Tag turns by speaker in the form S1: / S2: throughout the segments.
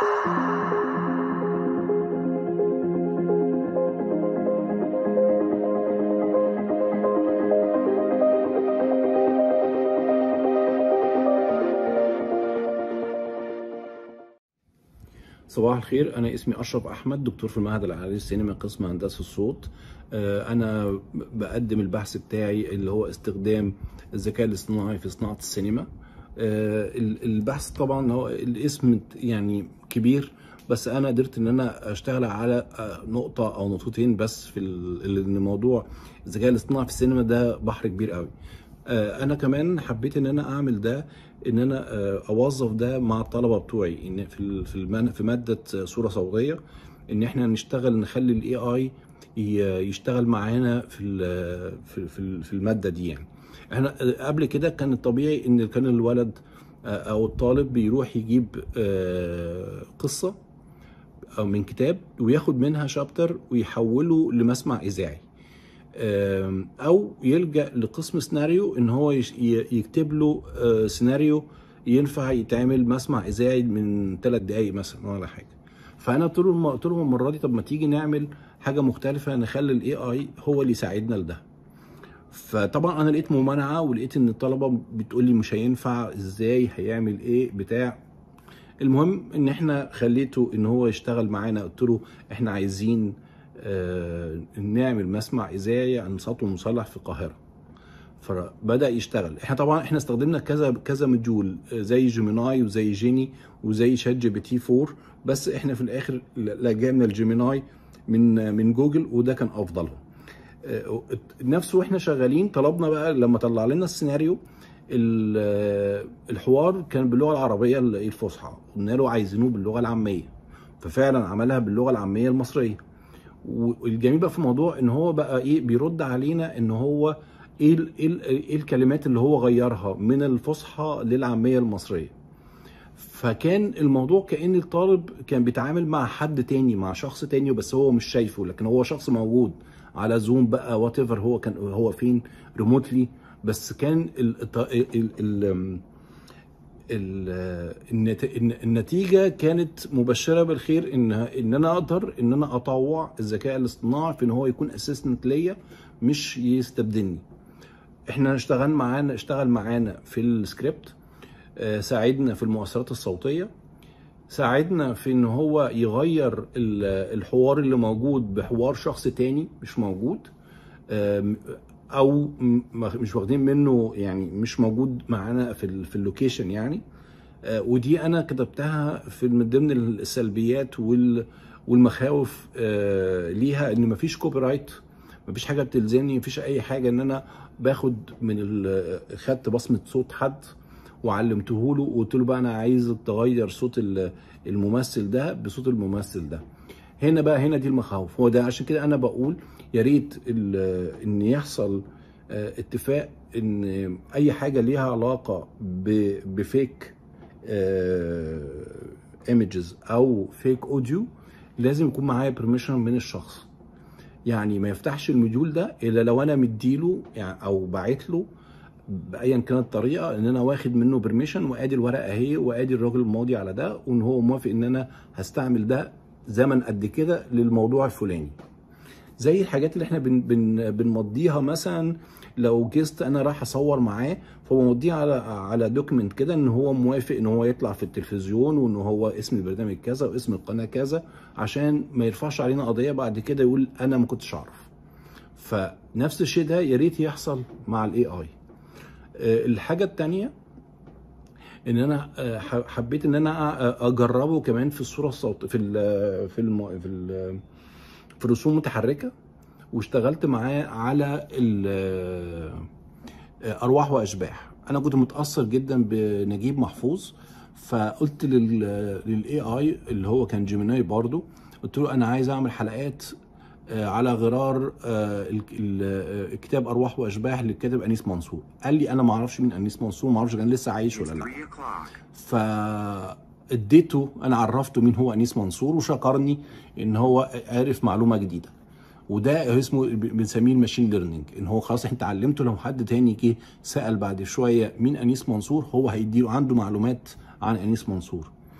S1: صباح الخير انا اسمي اشرف احمد دكتور في المعهد العالي للسينما قسم هندسه الصوت آه، انا بقدم البحث بتاعي اللي هو استخدام الذكاء الاصطناعي في صناعه السينما آه، ال- البحث طبعا هو الاسم يعني كبير بس انا قدرت ان انا اشتغل على آه، نقطه او نقطتين بس في ال- ان موضوع الذكاء الاصطناعي في السينما ده بحر كبير قوي آه، انا كمان حبيت ان انا اعمل ده ان انا آه، اوظف ده مع الطلبه بتوعي ان في ال- في المن- في ماده آه، صوره صوتيه ان احنا نشتغل نخلي الاي اي يشتغل معانا في ال- في في في الماده دي يعني احنا آه، قبل كده كان الطبيعي ان كان الولد آه، او الطالب بيروح يجيب آه، قصه او من كتاب وياخد منها شابتر ويحوله لمسمع اذاعي آم، او يلجا لقسم سيناريو ان هو يش- ي- يكتب له آه، سيناريو ينفع يتعمل مسمع اذاعي من ثلاث دقائق مثلا ولا حاجه فانا قلت لهم قلت لهم المره دي طب ما تيجي نعمل حاجه مختلفه نخلي الاي اي هو اللي يساعدنا لده فطبعا انا لقيت ممانعه ولقيت ان الطلبه بتقول لي مش هينفع ازاي هيعمل ايه بتاع المهم ان احنا خليته ان هو يشتغل معانا قلت له احنا عايزين آه نعمل مسمع اذاعي عن صوت المصلح في القاهره فبدا يشتغل احنا طبعا احنا استخدمنا كذا كذا مديول آه، زي جيميناي وزي جيني وزي شات جي بي تي 4 بس احنا في الاخر لجأنا الجيميناي من من جوجل وده كان افضلهم آه، نفسه واحنا شغالين طلبنا بقى لما طلع لنا السيناريو ال- آه، الحوار كان باللغه العربيه الفصحى قلنا له عايزينه باللغه العاميه ففعلا عملها باللغه العاميه المصريه والجميل بقى في الموضوع ان هو بقى ايه بيرد علينا ان هو ايه ال- ايه ال- ايه الكلمات اللي هو غيرها من الفصحى للعاميه المصريه فكان الموضوع كان الطالب كان بيتعامل مع حد تاني مع شخص تاني بس هو مش شايفه لكن هو شخص موجود على زوم بقى وات هو كان هو فين ريموتلي بس كان ال ال ال ال ال- النت- النتيجه كانت مبشره بالخير ان ان انا اقدر ان انا اطوع الذكاء الاصطناعي في ان هو يكون اسيستنت ليا مش يستبدلني احنا اشتغل معانا اشتغل معانا في السكريبت آه، ساعدنا في المؤثرات الصوتيه ساعدنا في ان هو يغير ال- الحوار اللي موجود بحوار شخص تاني مش موجود آم، او م- مش واخدين منه يعني مش موجود معانا في ال- في اللوكيشن يعني آه، ودي انا كتبتها في من ضمن السلبيات وال والمخاوف آه، ليها ان مفيش كوبي رايت مفيش حاجه بتلزمني مفيش اي حاجه ان انا باخد من ال- خدت بصمه صوت حد وعلمته له وقلت له بقى انا عايزك تغير صوت ال- الممثل ده بصوت الممثل ده هنا بقى هنا دي المخاوف هو ده عشان كده انا بقول يا ريت ال- ان يحصل آه، اتفاق ان اي حاجه ليها علاقه ب- بفيك ايمجز او فيك اوديو لازم يكون معايا بيرميشن من الشخص يعني ما يفتحش الموديول ده الا لو انا مديله يعني او باعت له بايا كانت الطريقه ان انا واخد منه برميشن وادي الورقه اهي وادي الراجل الماضي على ده وان هو موافق ان انا هستعمل ده زمن قد كده للموضوع الفلاني زي الحاجات اللي احنا بن بن بنمضيها مثلا لو جيست انا رايح اصور معاه فبمضيه على على دوكيمنت كده ان هو موافق ان هو يطلع في التلفزيون وان هو اسم البرنامج كذا واسم القناه كذا عشان ما يرفعش علينا قضيه بعد كده يقول انا ما كنتش اعرف فنفس الشيء ده يا ريت يحصل مع الاي اي الحاجه الثانيه ان انا آه، ح- حبيت ان انا آه، اجربه كمان في الصوره الصوت في ال في الم في ال في الرسوم المتحركه واشتغلت معاه على ال- آه، ارواح واشباح انا كنت متاثر جدا بنجيب محفوظ فقلت للاي اي اللي هو كان جيميناي برضو قلت له انا عايز اعمل حلقات آه، على غرار آه، ال- ال- آه، كتاب ارواح واشباح للكاتب انيس منصور قال لي انا ما اعرفش مين انيس منصور ما اعرفش كان لسه عايش ولا لا
S2: Three o'clock.
S1: فاديته انا عرفته مين هو انيس منصور وشكرني ان هو عرف معلومه جديده وده اسمه بنسميه الماشين ليرنينج ان هو خلاص انت علمته لو حد تاني جه سال بعد شويه مين انيس منصور هو هيديله عنده معلومات عن انيس منصور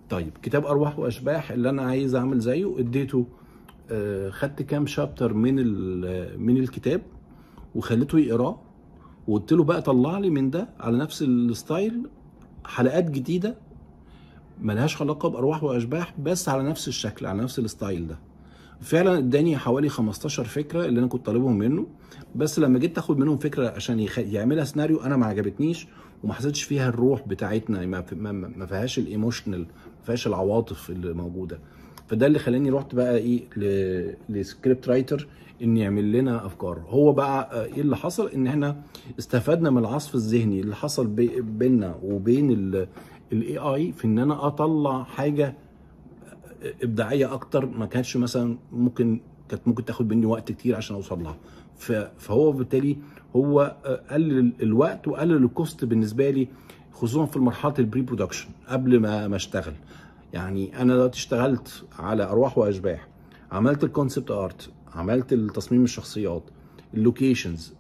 S1: طيب كتاب ارواح واشباح اللي انا عايز اعمل زيه اديته آه، خدت كام شابتر من ال- من الكتاب وخليته يقراه وقلت له بقى طلع لي من ده على نفس الستايل حلقات جديده ملهاش علاقه بارواح واشباح بس على نفس الشكل على نفس الستايل ده فعلا اداني حوالي 15 فكره اللي انا كنت طالبهم منه بس لما جيت اخد منهم فكره عشان يخ... يعملها سيناريو انا ما عجبتنيش وما حسيتش فيها الروح بتاعتنا ما, ما, ما فيهاش الايموشنال ما فيهاش العواطف اللي موجوده فده اللي خلاني رحت بقى ايه ل... لسكريبت رايتر ان يعمل لنا افكار هو بقى آه، ايه اللي حصل ان احنا استفدنا من العصف الذهني اللي حصل بي... بيننا وبين الاي اي في ان انا اطلع حاجه ابداعيه اكتر ما كانتش مثلا ممكن كانت ممكن تاخد مني وقت كتير عشان اوصل لها ف- فهو بالتالي هو آه، قلل الوقت وقلل الكوست بالنسبه لي خصوصا في مرحله البري برودكشن قبل ما ما اشتغل يعني انا دلوقتي اشتغلت على ارواح واشباح عملت الكونسبت ارت عملت التصميم الشخصيات اللوكيشنز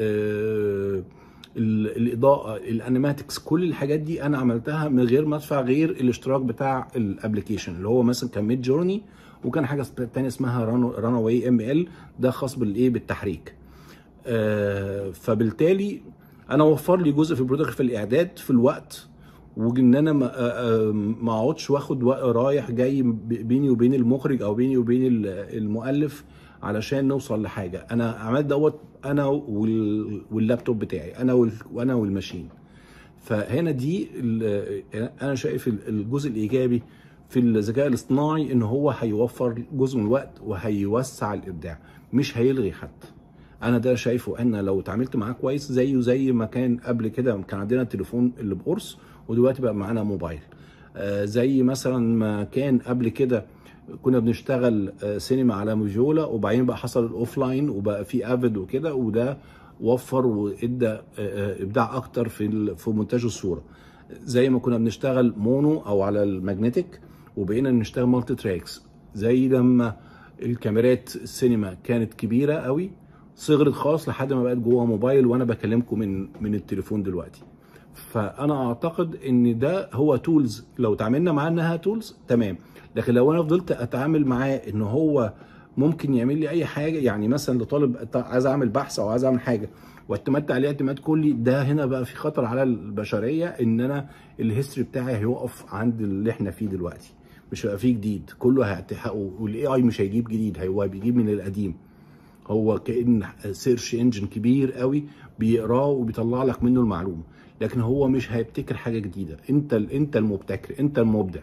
S1: آه ال- الاضاءه الانيماتكس كل الحاجات دي انا عملتها من غير ما ادفع غير الاشتراك بتاع الابلكيشن اللي هو مثلا كان ميد جورني وكان حاجه تانية اسمها رانا واي ام ال ده خاص بالايه بالتحريك آه، فبالتالي انا وفر لي جزء في البرودكت في الاعداد في الوقت وان انا ما آه، آه، ما اقعدش واخد وق- رايح جاي ب- بيني وبين المخرج او بيني وبين ال- المؤلف علشان نوصل لحاجه انا عملت دوت انا وال- واللابتوب بتاعي انا وال- وانا والماشين فهنا دي ال- انا شايف ال- الجزء الايجابي في الذكاء الاصطناعي ان هو هيوفر جزء من الوقت وهيوسع الابداع مش هيلغي حد انا ده شايفه ان لو اتعاملت معاه كويس زيه زي ما كان قبل كده كان عندنا التليفون اللي بقرص ودلوقتي بقى معانا موبايل آه، زي مثلا ما كان قبل كده كنا بنشتغل آه، سينما على موجولا وبعدين بقى حصل الاوف لاين وبقى في افيد وكده وده وفر وادى آه، آه، ابداع اكتر في ال- في مونتاج الصوره زي ما كنا بنشتغل مونو او على الماجنتيك وبقينا نشتغل مالتي تراكس زي لما الكاميرات السينما كانت كبيره قوي صغرت خالص لحد ما بقت جوه موبايل وانا بكلمكم من من التليفون دلوقتي فانا اعتقد ان ده هو تولز لو اتعاملنا معاه انها تولز تمام لكن لو انا فضلت اتعامل معاه ان هو ممكن يعمل لي اي حاجه يعني مثلا لطالب عايز اعمل بحث او عايز اعمل حاجه واعتمدت عليه اعتماد كلي ده هنا بقى في خطر على البشريه ان انا الهيستوري بتاعي هيوقف عند اللي احنا فيه دلوقتي مش هيبقى فيه جديد كله هيتحقق والاي اي مش هيجيب جديد هو بيجيب من القديم هو كان سيرش انجن كبير قوي بيقراه وبيطلع لك منه المعلومه لكن هو مش هيبتكر حاجه جديده انت ال- انت المبتكر انت المبدع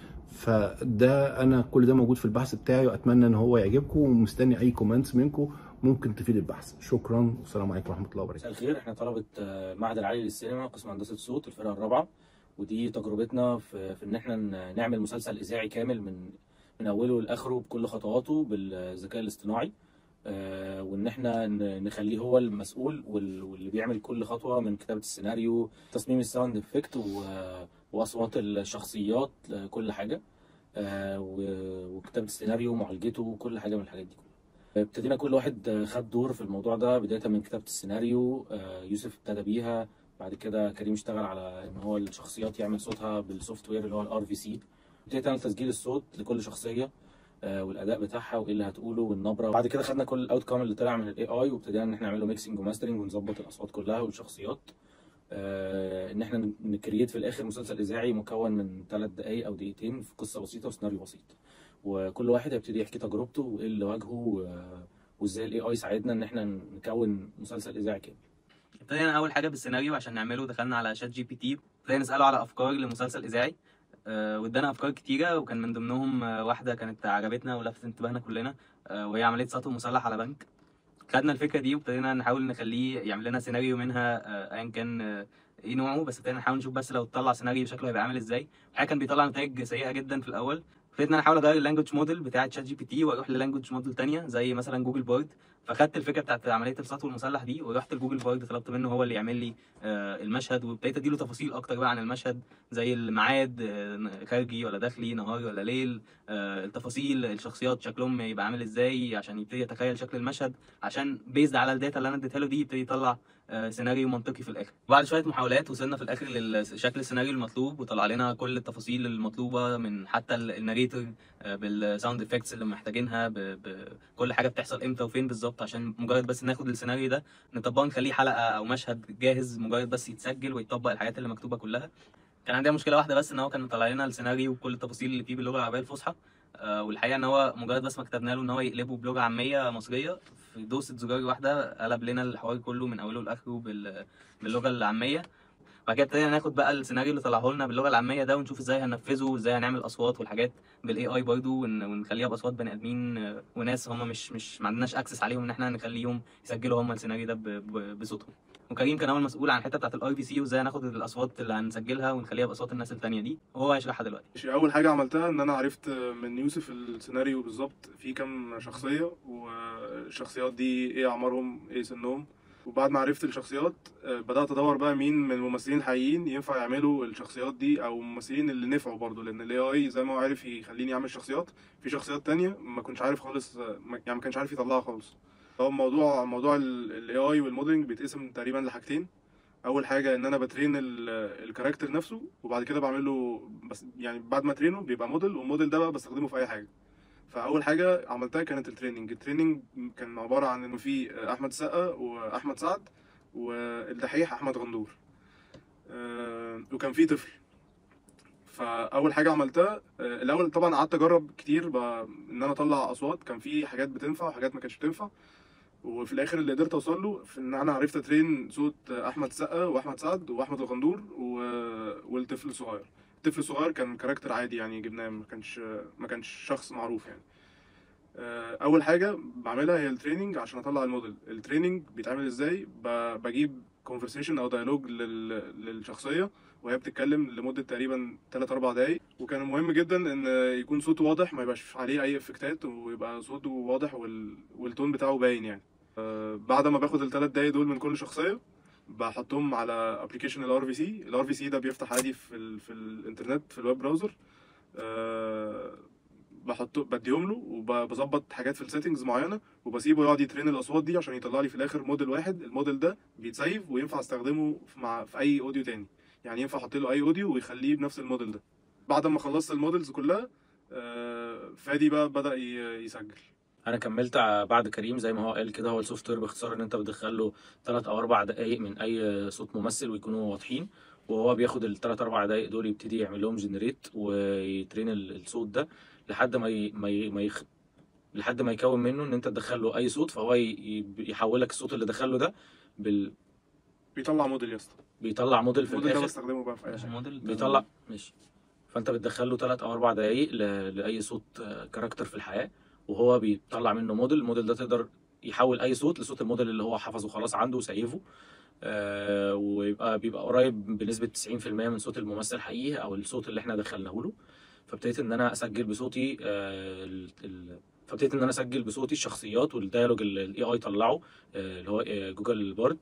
S1: فده انا كل ده موجود في البحث بتاعي واتمنى ان هو يعجبكم ومستني اي كومنتس منكم ممكن تفيد البحث شكرا والسلام عليكم ورحمه الله وبركاته
S2: مساء الخير احنا طلبة آه، معهد العالي للسينما قسم هندسة صوت الفرقة الرابعة ودي تجربتنا في, في ان احنا ن- نعمل مسلسل اذاعي كامل من من اوله لاخره بكل خطواته بالذكاء الاصطناعي آه، وان احنا ن- نخليه هو المسؤول وال- واللي بيعمل كل خطوة من كتابة السيناريو تصميم الساوند افكت و- واصوات الشخصيات آه، كل حاجة آه، و- وكتابة السيناريو ومعالجته وكل حاجة من الحاجات دي ابتدينا كل واحد خد دور في الموضوع ده بداية من كتابة السيناريو آه، يوسف ابتدى بيها بعد كده كريم اشتغل على ان هو الشخصيات يعمل صوتها بالسوفت وير اللي هو الار في سي ابتديت انا تسجيل الصوت لكل شخصية آه، والاداء بتاعها وايه اللي هتقوله والنبره بعد كده خدنا كل الاوت كام اللي طلع من الاي اي وابتدينا ان احنا نعمل له ميكسنج وماسترنج ونظبط الاصوات كلها والشخصيات آه، ان احنا نكريت في الاخر مسلسل اذاعي مكون من ثلاث دقائق او دقيقتين في قصه بسيطه وسيناريو بسيط وكل واحد هيبتدي يحكي تجربته وايه اللي واجهه و- وازاي الاي اي ساعدنا ان احنا نكون مسلسل اذاعي كامل
S3: ابتدينا اول حاجه بالسيناريو عشان نعمله دخلنا على شات جي بي تي ابتدينا نساله على افكار لمسلسل اذاعي آه، وادانا افكار كتيره وكان من ضمنهم آه، واحده كانت عجبتنا ولفتت انتباهنا كلنا آه، وهي عمليه سطو مسلح على بنك خدنا الفكره دي وابتدينا نحاول نخليه يعمل لنا سيناريو منها آه، ايا كان آه، ايه نوعه بس ابتدينا نحاول نشوف بس لو طلع سيناريو شكله هيبقى عامل ازاي الحقيقه كان بيطلع نتائج سيئه جدا في الاول ابتديت ان انا احاول اغير اللانجوج موديل بتاعه شات جي بي تي واروح للانجوج موديل تانية زي مثلا جوجل بورد فخدت الفكره بتاعت عمليه السطو المسلح دي ورحت لجوجل بارد طلبت منه هو اللي يعمل لي آه، المشهد وابتديت اديله تفاصيل اكتر بقى عن المشهد زي الميعاد آه، خارجي ولا داخلي نهار ولا ليل آه، التفاصيل الشخصيات شكلهم يبقى عامل ازاي عشان يبتدي يتخيل شكل المشهد عشان بيزد على الداتا اللي انا اديتها له دي يبتدي يطلع آه، سيناريو منطقي في الاخر بعد شويه محاولات وصلنا في الاخر لشكل السيناريو المطلوب وطلع لنا كل التفاصيل المطلوبه من حتى ال- الناريتور آه، بالساوند افكتس اللي محتاجينها ب- بكل حاجه بتحصل امتى وفين بالظبط عشان مجرد بس ناخد السيناريو ده نطبقه نخليه حلقه او مشهد جاهز مجرد بس يتسجل ويطبق الحاجات اللي مكتوبه كلها كان عندنا مشكله واحده بس ان هو كان مطلع لنا السيناريو وكل التفاصيل اللي فيه باللغه العربيه الفصحى آه، والحقيقه ان هو مجرد بس ما كتبنا له ان هو يقلبه بلغه عاميه مصريه في دوسه زرار واحده قلب لنا الحوار كله من اوله لاخره بال- باللغه العاميه بعد كده ابتدينا ناخد بقى السيناريو اللي طلعه لنا باللغه العاميه ده ونشوف ازاي هننفذه وازاي هنعمل اصوات والحاجات بالاي اي برضه ون- ونخليها باصوات بني ادمين آه، وناس هم مش مش ما عندناش اكسس عليهم ان احنا نخليهم يسجلوا هم السيناريو ده ب- ب- بصوتهم وكريم كان هو المسؤول عن الحته بتاعت الاي في سي وازاي هناخد الاصوات اللي هنسجلها ونخليها باصوات الناس التانيه دي وهو هيشرحها دلوقتي
S4: ماشي اول حاجه عملتها ان انا عرفت من يوسف السيناريو بالظبط فيه كام شخصيه والشخصيات دي ايه اعمارهم ايه سنهم وبعد ما عرفت الشخصيات آه، بدات ادور بقى مين من الممثلين الحقيقيين ينفع يعملوا الشخصيات دي او الممثلين اللي نفعوا برضه لان الاي اي زي ما هو عارف يخليني اعمل شخصيات في شخصيات تانية ما كنتش عارف خالص آه، ما- يعني ما كانش عارف يطلعها خالص هو الموضوع موضوع الاي اي والموديلنج بيتقسم تقريبا لحاجتين اول حاجه ان انا بترين ال- الكاركتر نفسه وبعد كده بعمل له بس يعني بعد ما ترينه بيبقى موديل والموديل ده بقى بستخدمه في اي حاجه فاول حاجه عملتها كانت التريننج التريننج كان عباره عن انه في احمد السقا واحمد سعد والدحيح احمد غندور آه، وكان في طفل فاول حاجه عملتها آه، الاول طبعا قعدت اجرب كتير ب... ان انا اطلع اصوات كان في حاجات بتنفع وحاجات ما كانتش بتنفع وفي الاخر اللي قدرت اوصل له في ان انا عرفت اترين صوت احمد السقا واحمد سعد واحمد الغندور و... والطفل الصغير الطفل الصغير كان كاركتر عادي يعني جبناه ما كانش ما كانش شخص معروف يعني آه، اول حاجه بعملها هي التريننج عشان اطلع الموديل التريننج بيتعمل ازاي ب- بجيب كونفرسيشن او ديالوج لل... للشخصيه وهي بتتكلم لمده تقريبا 3 4 دقايق وكان مهم جدا ان يكون صوته واضح ما يبقاش عليه اي افكتات ويبقى صوته واضح وال... والتون بتاعه باين يعني آه، بعد ما باخد الثلاث دقايق دول من كل شخصيه بحطهم على ابلكيشن الار في سي الار في سي ده بيفتح عادي في ال... في الانترنت في الويب براوزر آه، بحطه بديهم له وبظبط حاجات في السيتنجز معينه وبسيبه يقعد يترين الاصوات دي عشان يطلع لي في الاخر موديل واحد الموديل ده بيتسيف وينفع استخدمه في- مع في اي اوديو تاني يعني ينفع احط له اي اوديو ويخليه بنفس الموديل ده بعد ما خلصت الموديلز كلها آه، فادي بقى بدا ي- يسجل
S2: انا كملت ع- بعد كريم زي ما هو قال كده هو السوفت وير باختصار ان انت بتدخل له 3 او 4 دقائق من اي صوت ممثل ويكونوا واضحين وهو بياخد الثلاث اربع دقائق دول يبتدي يعمل لهم جنريت ويترين ال- الصوت ده لحد ما ي... ما ي... ما يخ... لحد ما يكون منه ان انت تدخل له اي صوت فهو ي... ي- يحول لك الصوت اللي دخله ده بال...
S4: بيطلع موديل يا اسطى
S2: بيطلع موديل في
S4: الموديل ده
S2: الاخر
S4: بستخدمه بقى في اي
S3: مش
S4: حاجه
S3: موديل
S2: بيطلع ماشي فانت بتدخل له 3 او 4 دقائق ل... لاي صوت آه، كاركتر في الحياه وهو بيطلع منه موديل الموديل ده تقدر يحول اي صوت لصوت الموديل اللي هو حفظه خلاص عنده وسيفه آه ويبقى بيبقى قريب بنسبه 90% من صوت الممثل الحقيقي او الصوت اللي احنا دخلناه له فابتديت ان انا اسجل بصوتي آه ال... ال... فابتديت ان انا اسجل بصوتي الشخصيات والديالوج اللي الاي اي طلعه آه اللي هو آه، جوجل بارد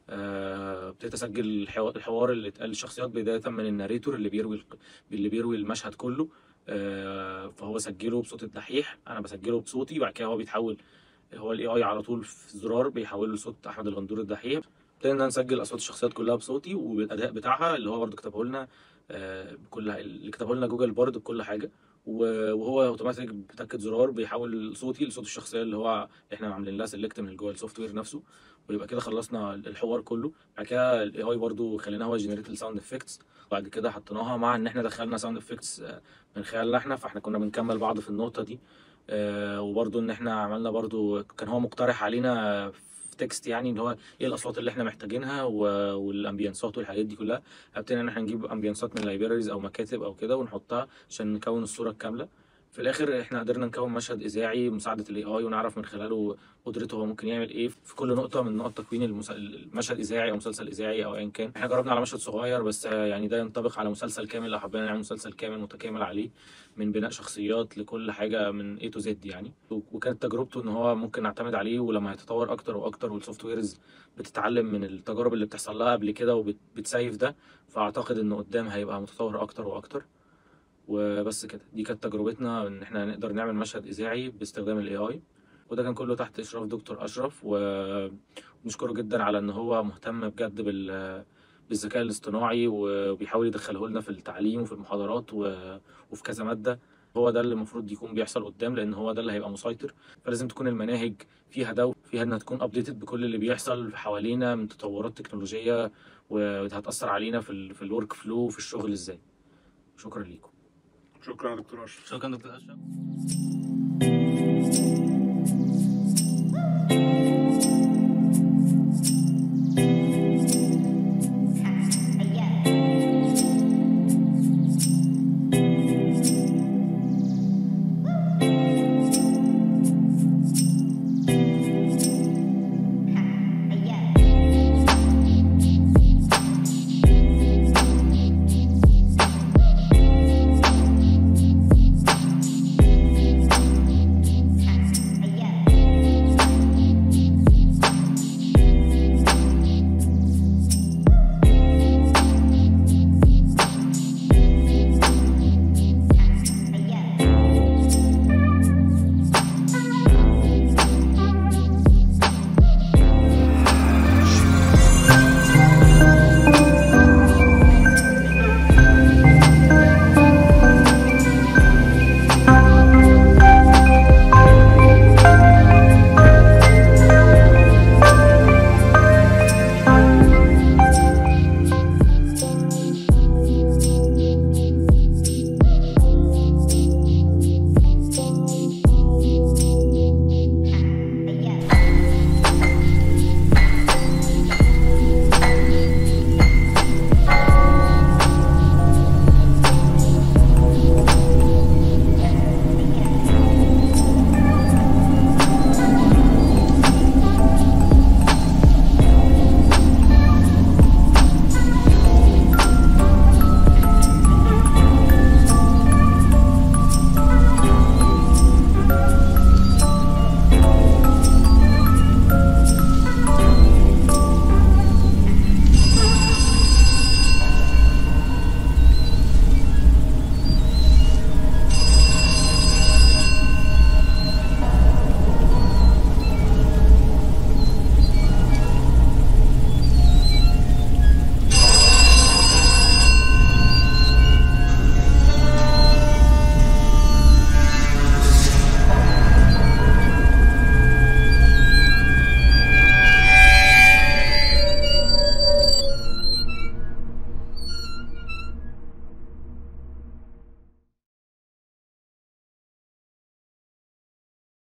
S2: آه، ابتديت اسجل الحوار, الحوار اللي اتقال للشخصيات بدايه من الناريتور اللي بيروي الق- اللي بيروي المشهد كله آه، فهو سجله بصوت الدحيح انا بسجله بصوتي بعد كده هو بيتحول هو الاي اي على طول في زرار بيحوله لصوت احمد الغندور الدحيح ابتدينا نسجل اصوات الشخصيات كلها بصوتي وبالاداء بتاعها اللي هو برضه كتبه لنا آه، بكل اللي كتبه لنا جوجل بارد بكل حاجه و- وهو اوتوماتيك بتاكد زرار بيحول صوتي لصوت الشخصيه اللي هو احنا عاملين لها سيلكت من جوه السوفت وير نفسه ويبقى كده خلصنا الحوار كله بعد كده الاي اي برضه خليناه هو جنريت الساوند افكتس بعد كده حطيناها مع ان احنا دخلنا ساوند افكتس من خلالنا احنا فاحنا كنا بنكمل بعض في النقطه دي آه، وبرضه ان احنا عملنا برضه كان هو مقترح علينا في تكست يعني ان هو ايه الاصوات اللي احنا محتاجينها و- والامبيانسات والحاجات دي كلها ابتدينا ان احنا نجيب امبيانسات من لايبراريز او مكاتب او كده ونحطها عشان نكون الصوره الكامله في الاخر احنا قدرنا نكون مشهد اذاعي بمساعده الاي اي ونعرف من خلاله قدرته هو ممكن يعمل ايه في كل نقطه من نقط تكوين المس- المشهد اذاعي او مسلسل اذاعي او ايا كان احنا جربنا على مشهد صغير بس آه، يعني ده ينطبق على مسلسل كامل لو حبينا نعمل مسلسل كامل متكامل عليه من بناء شخصيات لكل حاجه من A to Z يعني و- وكانت تجربته ان هو ممكن نعتمد عليه ولما هيتطور اكتر واكتر والسوفت ويرز بتتعلم من التجارب اللي بتحصل لها قبل كده وبتسيف ده فاعتقد انه قدام هيبقى متطور اكتر واكتر وبس كده دي كانت تجربتنا ان احنا نقدر نعمل مشهد اذاعي باستخدام الاي اي وده كان كله تحت اشراف دكتور اشرف ونشكره جدا على ان هو مهتم بجد بال بالذكاء الاصطناعي وبيحاول يدخله لنا في التعليم وفي المحاضرات و- وفي كذا ماده هو ده اللي المفروض يكون بيحصل قدام لان هو ده اللي هيبقى مسيطر فلازم تكون المناهج فيها ده فيها انها تكون ابديتد بكل اللي بيحصل حوالينا من تطورات تكنولوجيه وهتاثر علينا في ال في الورك فلو وفي الشغل ازاي شكرا ليكم
S4: شكرا يا دكتور اشرف
S3: شكرا دكتور اشرف